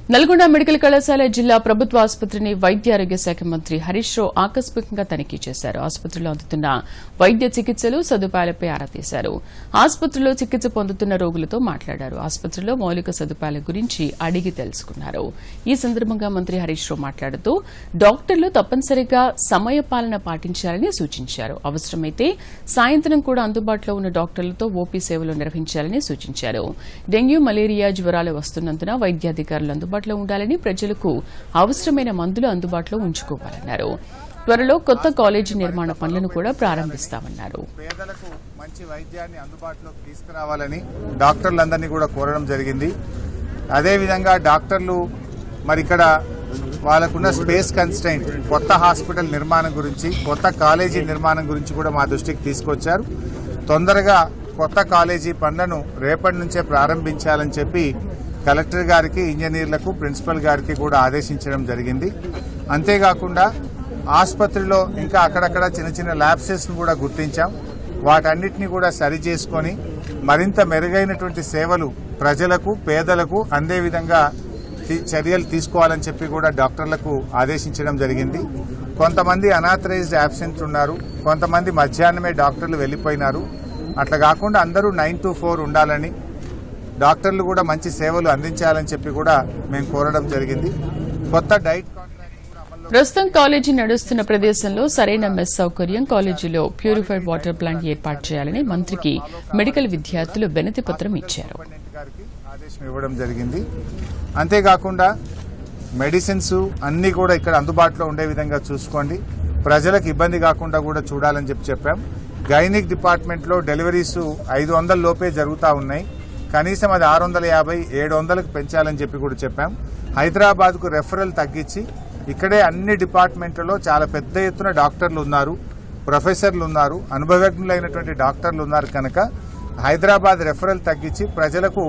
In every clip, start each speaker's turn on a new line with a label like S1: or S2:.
S1: Nalgonda medical కళాశాల జిల్లా ప్రభుత్వ ఆసుపత్రిని వైద్య ఆరోగ్య శాఖ మంత్రి హరీష్ రావు ఆకస్మికంగా తనిఖీ చేశారు ఆసుపత్రిలో అందుతున్న వైద్య చికిత్సలు సదుపాయాలపై ఆరా తీశారు ఆసుపత్రిలో చికిత్స పొందుతున్న రోగులతో మాట్లాడారు ఆసుపత్రిలో మౌలిక సదుపాయాల గురించి అడిగి తెలుసుకున్నారు ఈ సందర్భంగా మంత్రి హరీష్ రావు మాట్లాడుతూ డాక్టర్లు తప్పనిసరిగా సమయపాలన పాటించాలని సూచించారు అవసరమైతే సాయంత్రం కూడా అందుబాటులో ఉన్న డాక్టర్లతో ఓపీ సేవలు నిర్వహించాలని సూచించారు డెంగ్యూ మలేరియా జ్వరాలు వస్తున్నందున వైద్యాధికారులు అందుబాటులో ఉండాలని ప్రజలకు అవసరమైన మందులు అందుబాటులో ఉంచుకోవాలన్నారు త్వరలో కొత్త కాలేజీ నిర్మాణ పనులను కూడా ప్రారంభిస్తామన్నారు
S2: పేదలకు మంచి వైద్యాన్ని అందుబాటులోకి తీసుకురావాలని డాక్టర్లందరినీ కూడా కోరడం జరిగింది అదేవిధంగా డాక్టర్లు మరి ఇక్కడ వాళ్ళకున్న స్పేస్ కన్స్టైంట్ కొత్త హాస్పిటల్ నిర్మాణం గురించి కొత్త కాలేజీ నిర్మాణం గురించి కూడా మా దృష్టికి తీసుకొచ్చారు తొందరగా కొత్త కాలేజీ పనులను రేపటి నుంచే ప్రారంభించాలని చెప్పి కలెక్టర్ గారికి ఇంజనీర్లకు ప్రిన్సిపల్ గారికి కూడా ఆదేశించడం జరిగింది అంతేకాకుండా ఆసుపత్రిలో ఇంకా అక్కడక్కడ చిన్న చిన్న ల్యాబ్సెస్ ను కూడా గుర్తించాం వాటన్నిటిని కూడా సరి చేసుకొని మరింత మెరుగైనటువంటి సేవలు ప్రజలకు పేదలకు అందే విధంగా తీ- చర్యలు తీసుకోవాలని చెప్పి కూడా డాక్టర్లకు ఆదేశించడం జరిగింది కొంతమంది అనాథరైజ్డ్ యాబ్సెంట్ ఉన్నారు కొంతమంది మధ్యాహ్నమే డాక్టర్లు వెళ్ళిపోయినారు అట్లా కాకుండా అందరూ నైన్ టు ఫోర్ ఉండాలని డాక్టర్లు కూడా మంచి సేవలు అందించాలని చెప్పి కూడా మేము కోరడం జరిగింది కొత్త డైట్ కాంట్రాక్ట్ కూడా అమల్లో
S1: ప్రస్తుతం కాలేజీ నడుస్తున్న ప్రదేశంలో సరైన మెస్ సౌకర్యం కాలేజీలో ప్యూరిఫైడ్ వాటర్ ప్లాంట్ ఏర్పాటు చేయాలని మంత్రికి మెడికల్ విద్యార్థులు వినతి పత్రం ఇచ్చారు
S2: సూపరింటెండెంట్ గారికి ఆదేశం ఇవ్వడం జరిగింది అంతేకాకుండా మెడిసిన్స్ అన్నీ కూడా ఇక్కడ అందుబాటులో ఉండే విధంగా చూసుకోండి ప్రజలకు ఇబ్బంది కాకుండా కూడా చూడాలని చెప్పి చెప్పాం గైనిక్ డిపార్ట్మెంట్లో డెలివరీస్ ఐదు వందల లోపే జరుగుతూ ఉన్నాయి కనీసం అది ఆరు వందల యాభై ఏడు వందలకు పెంచాలని చెప్పి కూడా చెప్పాం హైదరాబాద్కు రెఫరల్ తగ్గించి ఇక్కడే అన్ని డిపార్ట్మెంట్లలో చాలా పెద్ద ఎత్తున డాక్టర్లు ఉన్నారు ప్రొఫెసర్లు ఉన్నారు అనుభవజ్ఞులైనటువంటి డాక్టర్లు ఉన్నారు కనుక హైదరాబాద్ రెఫరల్ తగ్గించి ప్రజలకు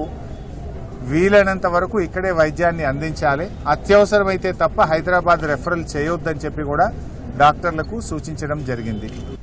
S2: వీలైనంత వరకు ఇక్కడే వైద్యాన్ని అందించాలి అత్యవసరమైతే తప్ప హైదరాబాద్ రెఫరల్ చేయొద్దని చెప్పి కూడా డాక్టర్లకు సూచించడం జరిగింది